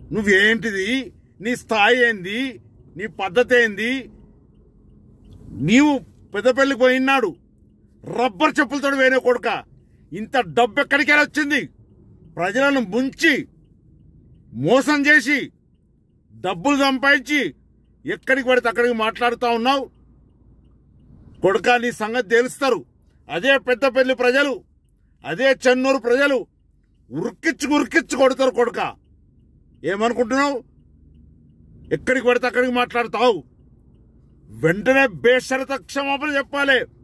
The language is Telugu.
నువ్వేంటిది నీ స్థాయి ఏంది నీ పద్ధతి ఏంది నీవు పెద్దపల్లికి పోయినాడు రబ్బర్ చెప్పులతో వేరే కొడుక ఇంత డబ్బు ఎక్కడికి వచ్చింది ప్రజలను ముంచి మోసం చేసి డబ్బులు సంపాదించి ఎక్కడికి పడితే అక్కడికి మాట్లాడుతూ ఉన్నావు కొడుక నీ సంగతి తెలుస్తారు అదే పెద్దపల్లి ప్రజలు అదే చెన్నూరు ప్రజలు ఉరికిచ్చి ఉరికిచ్చి కొడతారు కొడుక ఏమనుకుంటున్నావు ఎక్కడికి పడితే అక్కడికి మాట్లాడతావు వెంటనే బేషరత క్షమాపణ చెప్పాలి